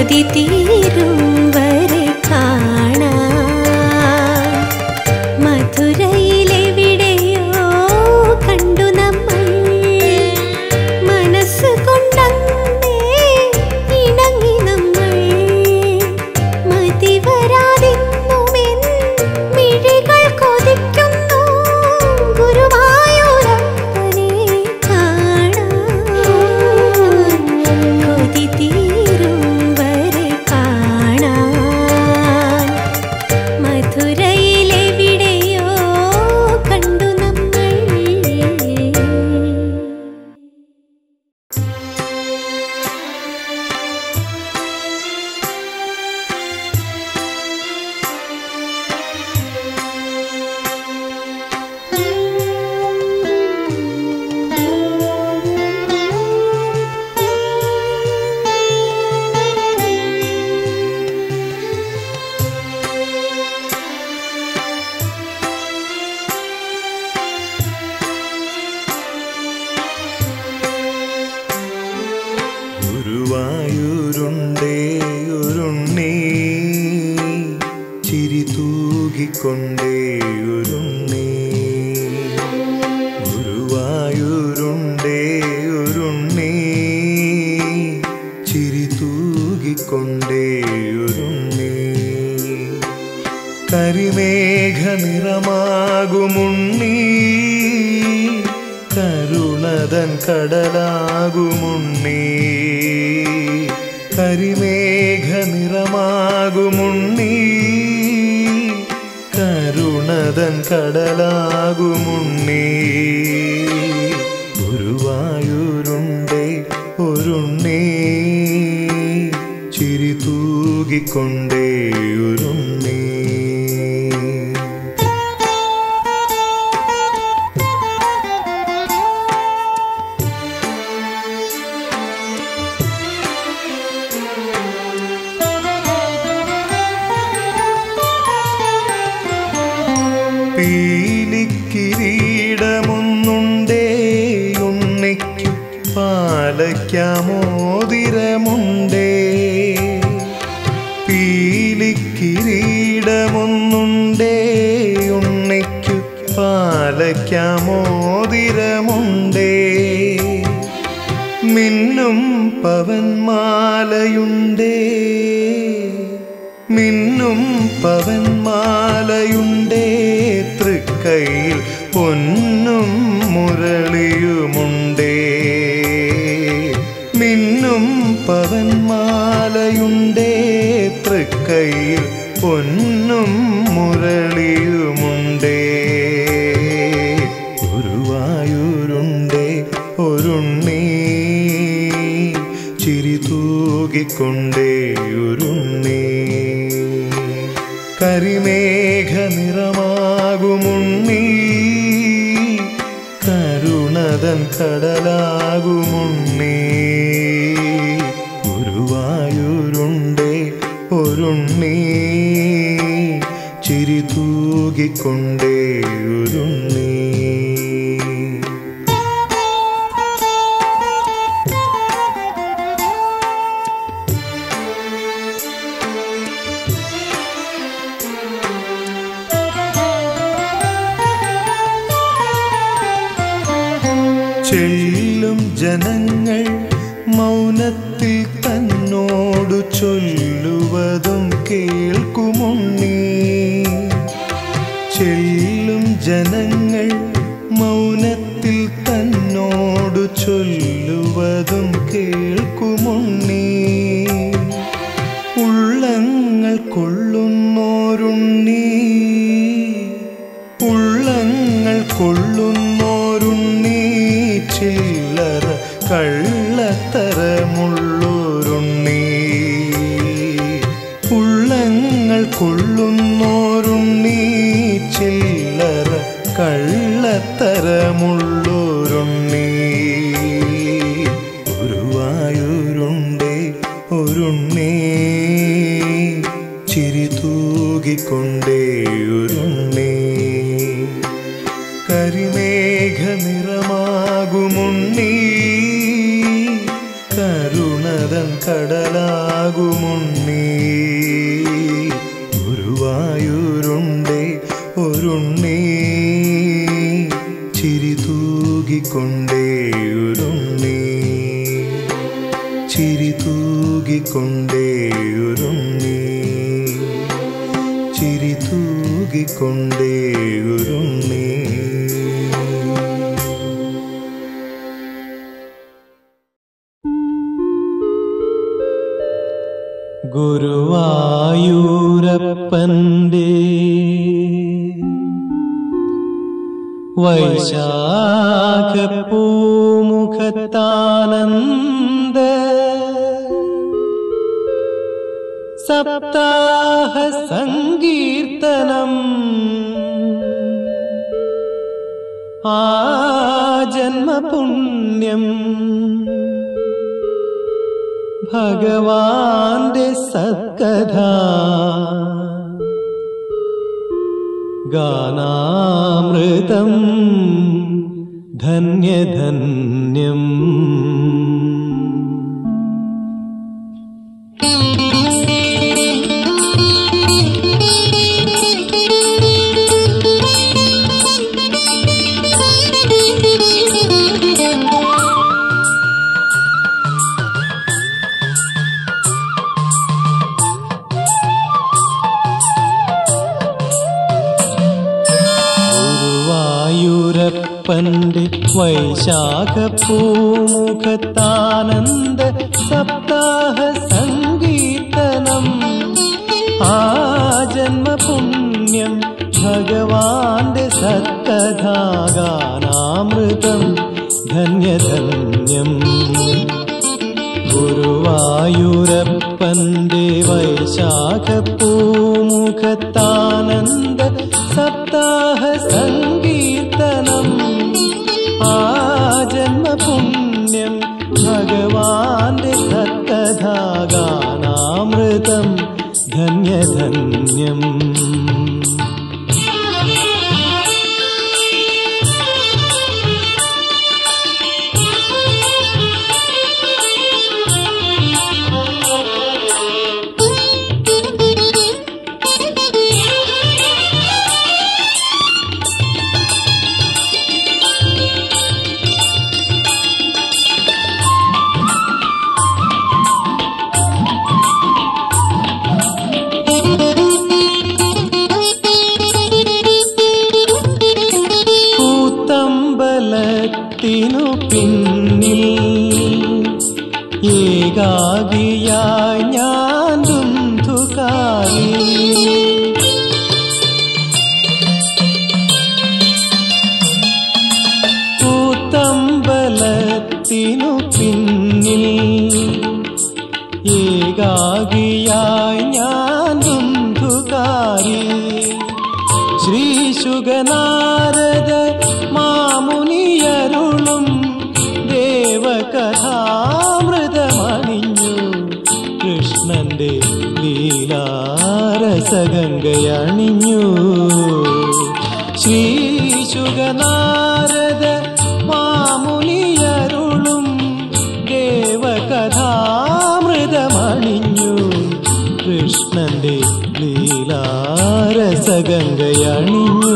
കൊതി തീരും വരെ കാണാൻ മധുരയിലെവിടെയോ കണ്ടു നമ്മൾ മനസ്സ് കൊണ്ടങ്ങേ ഇണങ്ങി നമ്മൾ മതി വരാതിന്നുമെൻ മിഴികൾ കൊതിക്കുന്നു ഗുരുവായൂരപ്പനെ കാണാൻ കൊതി തീരും വരെ കാണാൻ മധുരയിലെവിടെയോ കണ്ടു നമ്മൾ ഗുരുവായൂരുണ്ടേ ഒരുണ്ണി ചിരി തൂകിക്കൊണ്ടേ ഒരുണ്ണി ഗുരുവായൂരുണ്ടേ ഒരുണ്ണി ചിരി തൂകിക്കൊണ്ടേ ഒരുണ്ണി കരിമേഘ നിറമാകുമുണ്ണി കരുണതൻ കടലാകുമുണ്ണി കരിമേഘ നിറമാകുമുണ്ണി കരുണതൻ കടലാകുമുണ്ണി ഗുരുവായൂരുണ്ടേ ഒരുണ്ണി ചിരി തൂകിക്കൊണ്ടേ ഒരുണ്ണി പീലിക്കിരീടമൊന്നുണ്ടേ ഉണ്ണിക്കു പാലയ്ക്കാമോതിരമുണ്ടേ പീലിക്കിരീടമൊന്നുണ്ടേ ഉണ്ണിക്കു പാലയ്ക്കാമോതിരമുണ്ടേ മിന്നും പവന്മാലയുണ്ടേ മിന്നും പവന്മാലയുണ്ടേ തൃക്കൈയിൽ പൊന്നും മുരളിയുമുണ്ടേ മിന്നും പവന്മാലയുണ്ടേ തൃക്കൈയിൽ പൊന്നും മുരളിയുമുണ്ടേ ഗുരുവായൂരുണ്ടേ ഒരുണ്ണി ചിരി തൂകിക്കൊണ്ടേ ഒരുണ്ണി കരിമേഘ നിറമാകുമുണ്ണി കരുണതൻ കടലാകുമുണ്ണി ഗുരുവായൂരുണ്ടേ ഒരുണ്ണി ചിരി തൂകിക്കൊണ്ടേ ഒരുണ്ണി ചെല്ലും ജനങ്ങൾ മൗനത്തിൽ തന്നോടു ചൊല്ലുവതും കേൾക്കുമുണ്ണി ചെല്ലും ജനങ്ങൾ മൗനത്തിൽ തന്നോടു ചൊല്ലുവതും കേൾക്കുമുണ്ണി ഉള്ളങ്ങൾ കൊള്ളുന്നോരുണ്ണി ഉള്ളങ്ങൾ കൊള്ളുന്നോരുണ്ണി ചില്ലറ കള്ളത്തരമുള്ളോരുണ്ണി ഉള്ളങ്ങൾ കൊള്ളുന്നോരുണ്ണി ചില്ലറ കള്ളത്തരമുള്ളോരുണ്ണി ഗുരുവായൂരുണ്ടേ ഒരുണ്ണി ചിരി തൂകിക്കൊണ്ടേ ഒരുണ്ണി കരിമേഘ നിറമാകുമുണ്ണി കരുണതൻ കടലാകുമുണ്ണി ഗുരുവായൂരുണ്ടേ ഒരുണ്ണി ചിരി തൂകിക്കൊണ്ടേ ഉരുണ്ണി ചിരി തൂകിക്കൊണ്ടേ ഉരുണ്ണി ചിരി തൂകിക്കൊണ്ടേ ഉരുണ്ണി ഗുരുവായൂരപ്പന്റെ വൈശാഖപ്പൂമുഖത്താനന്ദ സപ്താഹ സങ്കീർത്തനം ആ ജന്മപുണ്യം ഭഗവാന്റെ സത്കഥ ഗാനാമൃതം ധന്യധന്യം ഗുരുവായൂരപ്പന്റെ വൈശാഖപൂമുഖത്താനന്ദ സപ്താഹ സങ്കീർത്തനം ആ ജന്മപുണ്യം ഭഗവാന്റെ സത്കഥാഗാനാമൃതം ധന്യധന്യം ഗുരുവായൂരപ്പന്റെ വൈശാഖപൂമുഖത്താനന്ദ സപ്താഹ സങ്കീർത്തനം ആ ജന്മപുണ്യം ഭഗവാന്റെ സത്കഥാഗാനാമൃതം ധന്യധന്യം കൂത്തമ്പലത്തിനു പിന്നിൽ ഏകാകിയായി ഞാൻ ദുന്ധുകാരി കൂത്തമ്പലത്തിനു പിന്നിൽ ഏകാകിയായി ഞാൻ ദുന്ധുകാരി ശ്രീശുഗനാരദ മാമുനിയരുളും ദേവകഥാമൃതമണിഞ്ഞു കൃഷ്ണന്റെ ലീലാരസഗംഗയണിഞ്ഞു ശ്രീശുഗനാരദ മാമുനിയരുളും ദേവകഥാമൃതമണിഞ്ഞു കൃഷ്ണന്റെ ലീലാരസഗംഗയണിഞ്ഞു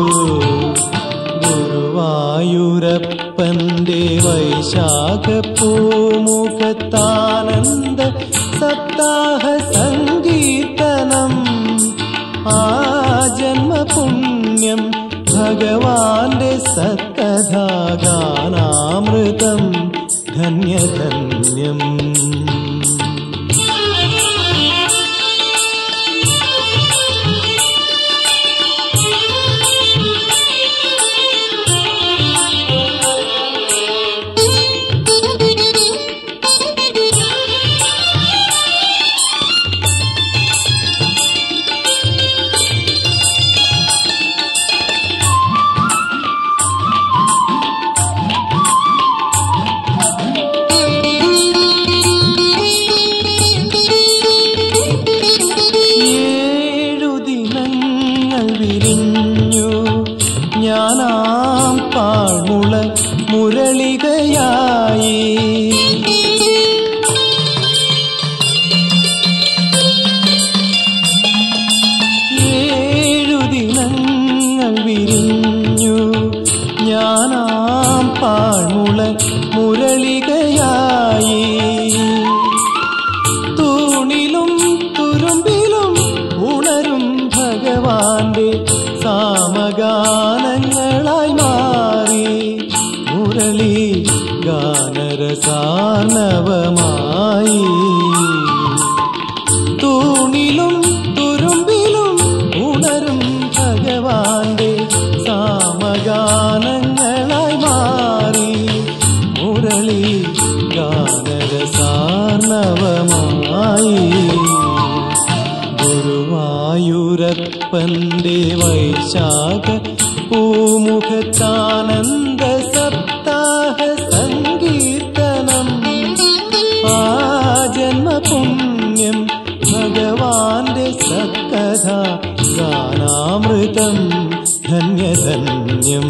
ഗുരുവായൂരപ്പന്റെ വൈശാഖപൂമുഖത്താനന്ദ സപ്താഹ സങ്കീർത്തനം ആ ജന്മപുണ്യം ഭഗവാന്റെ സത്കഥാഗാനാമൃതം ധന്യധന്യം സാർണവമായി തൂണിലും തുരുമ്പിലും ഉണരും ഭഗവാന്റെ സാമഗാനങ്ങളായി മാറി മുരളി ഗാനരസാർണവമായി ഗുരുവായൂരപ്പന്റെ വൈശാഖ പൂമുഖത്താനന്ദ സപ്താഹ സങ്കീർത്തനം ആ ജന്മപുണ്യം ഭഗവാന്റെ സക്കഥ ഗാനാമൃതം ധന്യധന്യം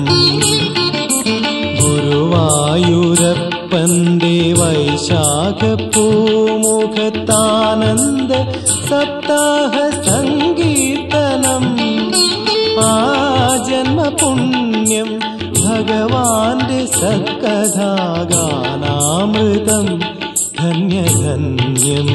ഗുരുവായൂരപ്പന്റെ വൈശാഖ പൂമുഖത്താനന്ദ സപ്താഹ സങ്കീർത്തനം ആ ജന്മപുണ്യം ഭഗവാന്റെ സക്കഥാഗാനാമൃതം ധന്യധന്യം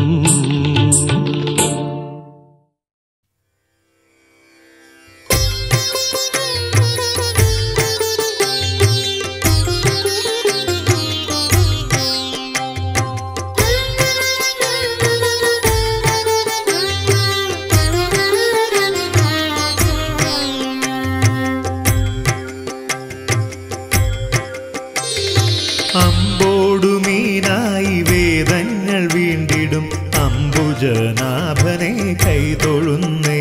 അമ്പോടുമീനായി വേദങ്ങൾ വീണ്ടിടും അംബുജനാഭനെ കൈതൊഴുന്നേ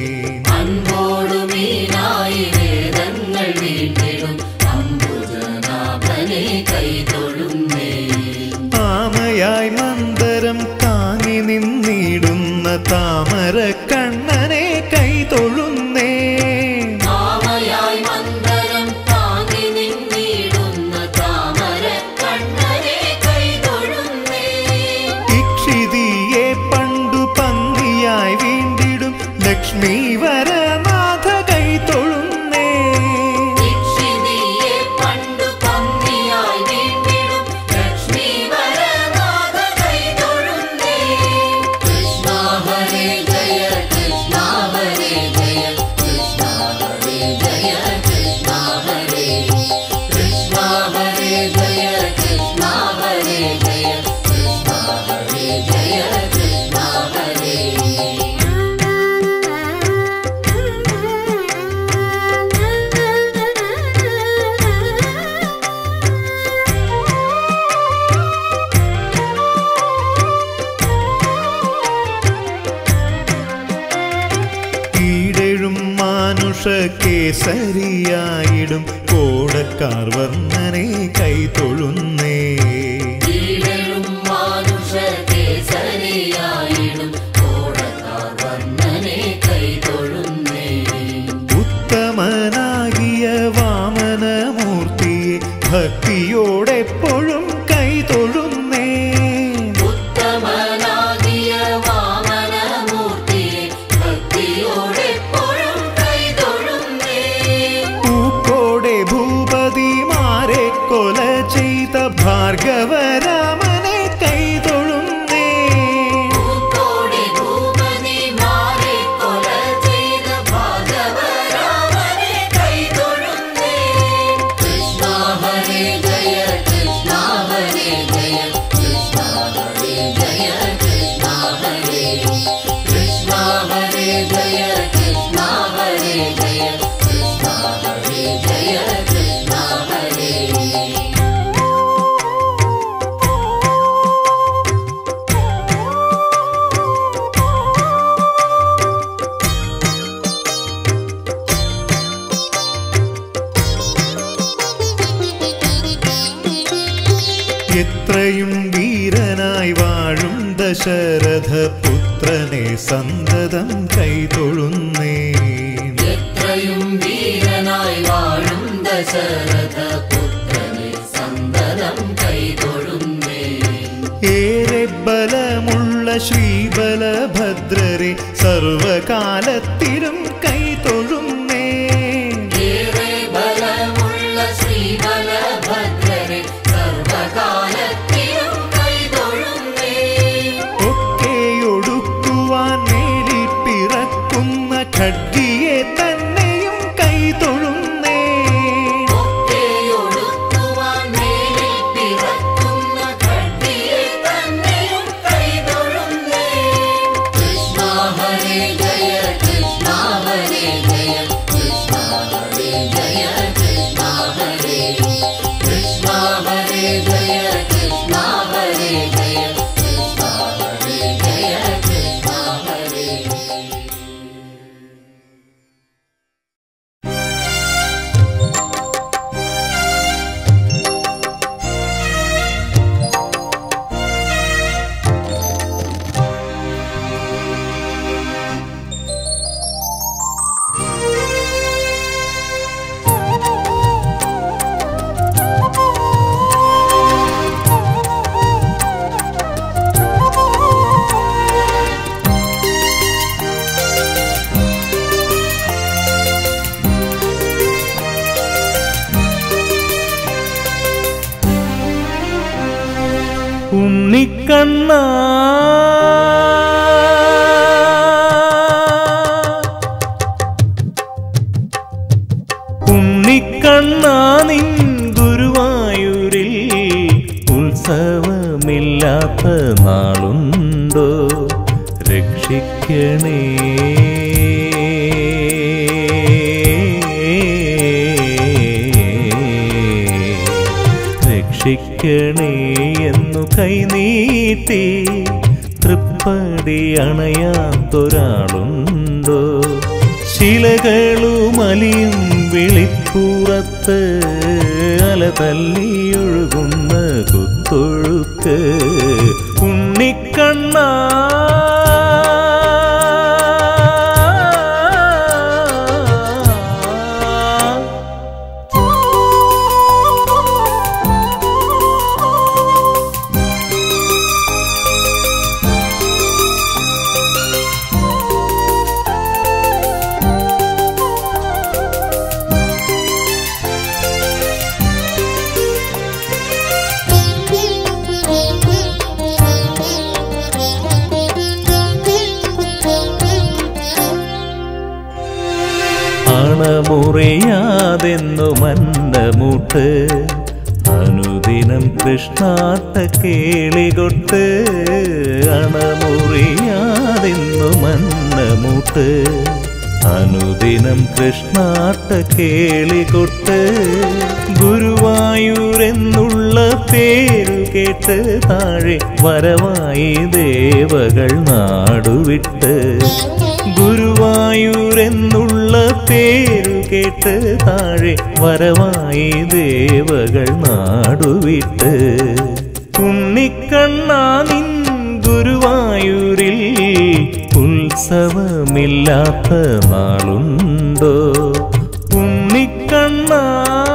അൻപോടുമീനായി വേദങ്ങൾ വീണ്ടിടും അംബുജനാഭനെ കൈതൊഴുന്നേ ആമയായി മന്ദരം താങ്ങി നിന്നിടുന്ന താമര കണ്ണനെ കൈതൊഴുന്നേ മാമയായി മന്ദരം താങ്ങി നിന്നിടുന്ന താമര കണ്ണനെ കൈതൊഴുന്നേ ഇക്ഷിതിയെ പണ്ടു പന്നിയായി വീണ്ടിടും ലക്ഷ്മി വരനാഥ കൈതൊഴുന്നേ ദീക്ഷിതിയെ പണ്ടു പന്നിയായി വീണ്ടിടും ലക്ഷ്മി വരനാഥ കൈതൊഴുന്നേ കൃഷ്ണ ഹരേ ജയ കൃഷ്ണ ഹരേ ജയ കൃഷ്ണ ഹരേ ജയ കൃഷ്ണ ഹരേ കൃഷ്ണ ഹരേ ജയ കൃഷ്ണ ഹരേ ജയ കൃഷ്ണ ഹരേ ജയ കൃഷ്ണ ഹരേ കീഴെഴും മാനുഷ കേസരിയായിടും കോടക്കാർ വർണ്ണനെ കൈതൊഴുന്നേ കീഴഴും മാനുഷ കേസരിയായിടും കോടക്കാർ വർണ്ണനെ കൈതൊഴുന്നേ ഉത്തമനാകിയ വാമനമൂർത്തിയെ ഭക്തിയോടെപ്പോഴും കൈതൊഴുന്നേ ഉത്തമനാകിയ വാമനമൂർത്തിയെ ഭക്തിയോടെപ്പോഴും കൈതൊഴുന്നേ പൂക്കോടെ ഭൂപതിമാരെ കൊല ചെയ്ത ഭാർഗവരാമനെ കൈതൊഴുന്നേ പൂക്കോടി ഭൂപതിമാരെ കൊല ചെയ്ത ഭാഗവരാമനെ കൈതൊഴുന്നേ കൃഷ്ണ ഹരേ ജയ കൃഷ്ണ ഹരേ ജയ കൃഷ്ണ ഹരേ ജയ കൃഷ്ണ ഹരേ കൃഷ്ണ ഹരേ ജയ കൃഷ്ണ ഹരേ ജയ കൃഷ്ണ ഹരേ ജയ കൃഷ്ണ ഹരേ എത്രയും വീരനായി വാഴും ദശരഥ പുത്രനെ സന്തതം കൈതൊഴുന്നേ എത്രയും വീരനായി വാഴും ദശരഥ പുത്രനെ സന്തതം കൈതൊഴുന്നേ ഏറെ ബലമുള്ള ശ്രീബലഭദ്രരെ സർവകാലത്തിലും കൈതൊഴുന്നേ ഏറെ ബലമുള്ള ശ്രീബലഭദ്രനെ സർവകാലത്തിലും കൈതൊഴുന്നേ ഒക്കെയൊടുക്കുവാൻ മേലിൽ പിറക്കുന്ന ഖഡ്ഗിയെ തന്നെയും കൈതൊഴുന്നേ ഒക്കെയൊടുക്കുവാൻ മേലിൽ പിറക്കുന്ന ഹരേ ജയ കൃഷ്ണ ഹരേ ജയ കൃഷ്ണ ഹരേ ജയ കൃഷ്ണ ഹരേ കൃഷ്ണ ഹരേ ജയ കൃഷ്ണ ഹരേ ജയ കൃഷ്ണ ഹരേ ജയ കൃഷ്ണ ഹരേ ഉണ്ണിക്കണ്ണ ഉണ്ണിക്കണ്ണ നിൻ ഗുരുവായൂരിൽ ഉത്സവമില്ലാത്ത നാളുണ്ടോ രക്ഷിക്കണേ രക്ഷിക്കണേ എന്നു കൈനീട്ടി തൃപ്പടി അണയാത്തൊരാളുണ്ടോ ശിലകളുമലിയും വിളിപ്പുറത്ത് അല തല്ലിയൊഴുകുന്ന കുത്തൊഴുക്ക് ഉണ്ണിക്കണ്ണ അണമുറിയാതെന്നു മന്നമുട്ട് അനുദിനം കൃഷ്ണാട്ട കേളികൊട്ട് അണമുറിയാതെന്നു മന്നമുട്ട് അനുദിനം കൃഷ്ണാട്ട കേളികൊട്ട് ഗുരുവായൂരെന്നുള്ള പേരു കേട്ട് താഴെ വരവായി ദേവകൾ നാടുവിട്ട് ഗുരുവായൂരെന്നുള്ള പേരു കേട്ട് താഴെ വരവായി ദേവകൾ നാടുവിട്ട് ഉണ്ണിക്കണ്ണാ നിൻ ഗുരുവായൂരിൽ ഉത്സവമില്ലാത്ത നാളുണ്ടോ ഉണ്ണിക്കണ്ണാ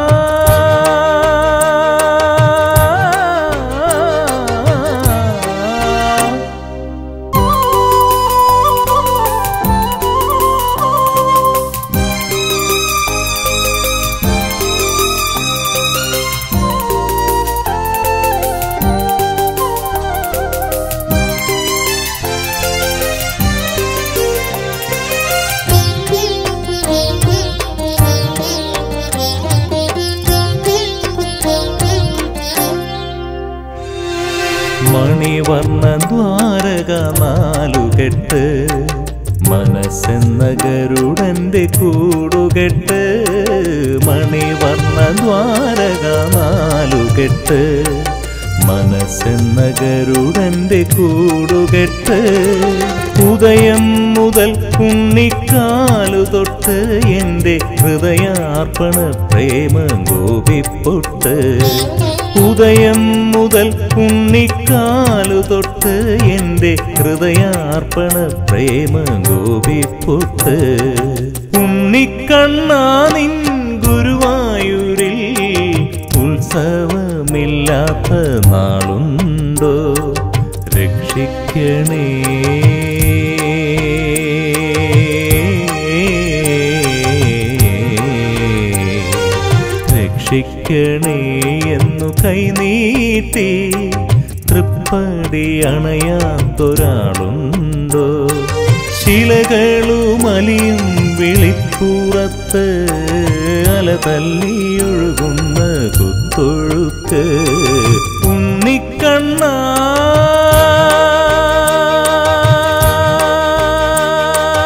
മണിവർണ്ണ ദ്വാരക നാലുകെട്ട് മനസ്സെന്ന ഗരുടന്റെ കൂടുകെട്ട് മണിവർണ്ണ ദ്വാരക നാലുകെട്ട് മനസ്സെന്ന ഗരുടന്റെ കൂടുകെട്ട് ഉദയം മുതൽ ഉണ്ണിക്കാലു തൊട്ട് എൻ്റെ ഹൃദയാർപ്പണ പ്രേമ ഗോപിപ്പൊട്ട് ഉദയം മുതൽ ഉണ്ണിക്കാലു തൊട്ട് എൻ്റെ ഹൃദയാർപ്പണ പ്രേമ ഗോപിപ്പൊട്ട് ഉണ്ണിക്കണ്ണാ നിൻ ഗുരുവായൂരിൽ ഉത്സവമില്ലാത്ത നാളുണ്ടോ രക്ഷിക്കണേ രക്ഷിക്കണേ എന്നു കൈനീട്ടി തൃപ്പടി അണയാത്തൊരാളുണ്ടോ ശിലകളുമലിയും വിളിപ്പുറത്ത് അല തല്ലിയൊഴുകുന്ന കുത്തൊഴുക്ക് ഉണ്ണിക്കണ്ണ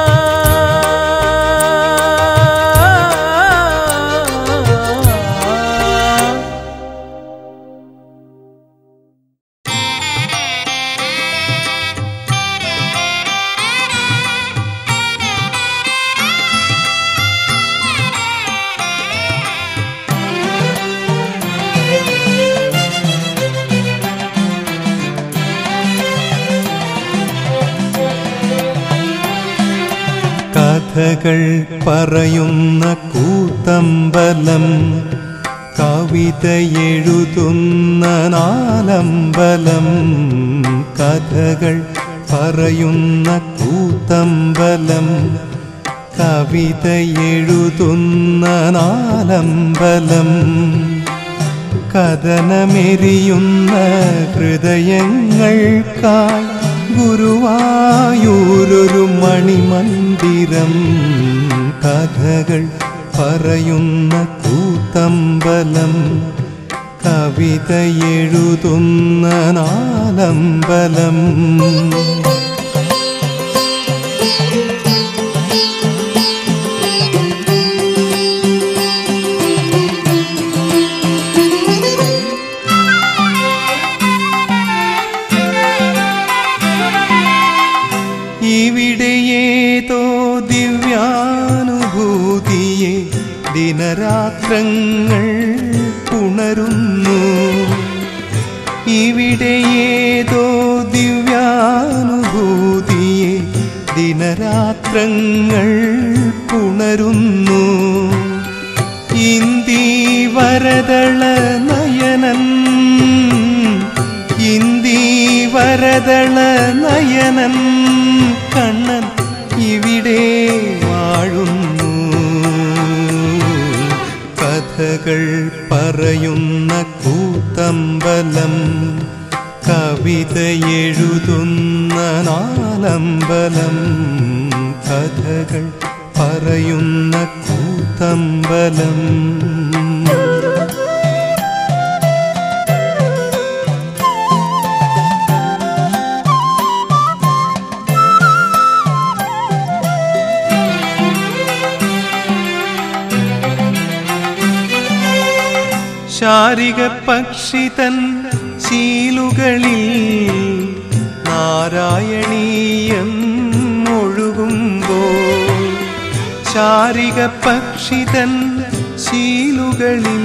കഥകൾ പറയുന്ന കൂത്തമ്പലം കവിത എഴുതുന്ന നാലമ്പലം കഥകൾ പറയുന്ന കൂത്തമ്പലം കവിത എഴുതുന്ന നാലമ്പലം കഥനമെരിയുന്ന ഹൃദയങ്ങൾക്കായി ഗുരുവായൂരൊരു മണിമന്ദിരം കഥകൾ പറയുന്ന കൂത്തമ്പലം കവിത എഴുതുന്ന നാലമ്പലം ഇവിടെ ഏതോ ദിവ്യാനുഭൂതിയെ ദിനരാത്രങ്ങൾ പുണരുന്നു ഇവിടെ ഏതോ ദിവ്യാനുഭൂതിയെ ദിനരാത്രങ്ങൾ പുണരുന്നു ഇന്ദി വരദള നയനൻ ഇന്ദി വരദള നയനൻ കണ്ണൻ ഇവിടെ വാഴുന്നു കഥകൾ പറയുന്ന കൂത്തമ്പലം കവിത എഴുതുന്ന നാലമ്പലം കഥകൾ പറയുന്ന കൂത്തമ്പലം ശാരിക പക്ഷിതൻ ശീലുകളിൽ നാരായണീയം ഒഴുകുമ്പോൾ ശാരിക പക്ഷിതൻ ശീലുകളിൽ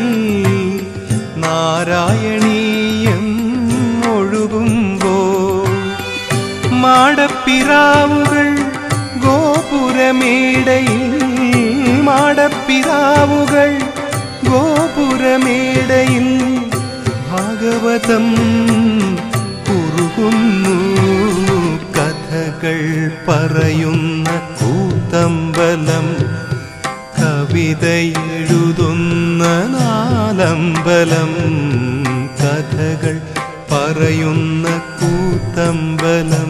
നാരായണീയം ഒഴുകുമ്പോൾ മാടപ്പിറാവുകൾ ഗോപുരമേടയിൽ മാടപ്പിറാവുകൾ ഗോപുരമേടയിൽ ഭാഗവതം കുറുകുന്നു കഥകൾ പറയുന്ന കൂത്തമ്പലം കവിത എഴുതുന്ന നാലമ്പലം കഥകൾ പറയുന്ന കൂത്തമ്പലം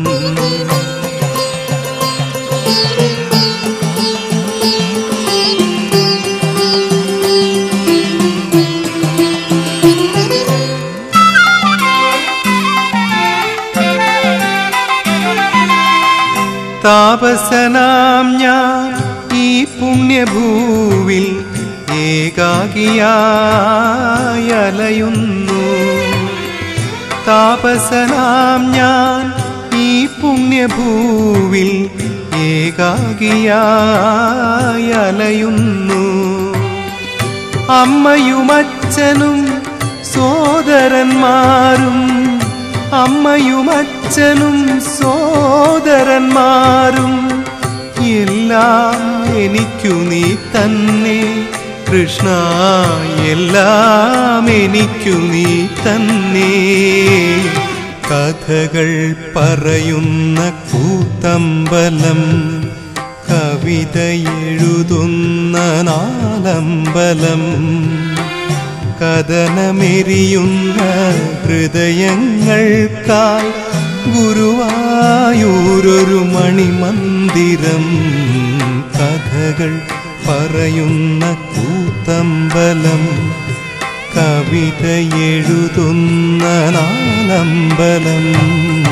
താപസനാം ഞാൻ ഈ പുണ്യഭൂവിൽ ഏകാകിയായി അലയുന്നു താപസനാം ഞാൻ ഈ പുണ്യഭൂവിൽ ഏകാകിയായി അലയുന്നു അമ്മയുമച്ഛനും സോദരന്മാരും അമ്മയുമച്ഛനും സോദരന്മാരും എല്ലാം എനിക്കു നീ തന്നെ കൃഷ്ണ എല്ലാം എനിക്കു നീ തന്നെ കഥകൾ പറയുന്ന കൂത്തമ്പലം കവിത എഴുതുന്ന നാലമ്പലം കഥനമെരിയുന്ന ഹൃദയങ്ങൾക്കായി ഗുരുവായൂരൊരു മണിമന്ദിരം കഥകൾ പറയുന്ന കൂത്തമ്പലം കവിത എഴുതുന്ന നാലമ്പലം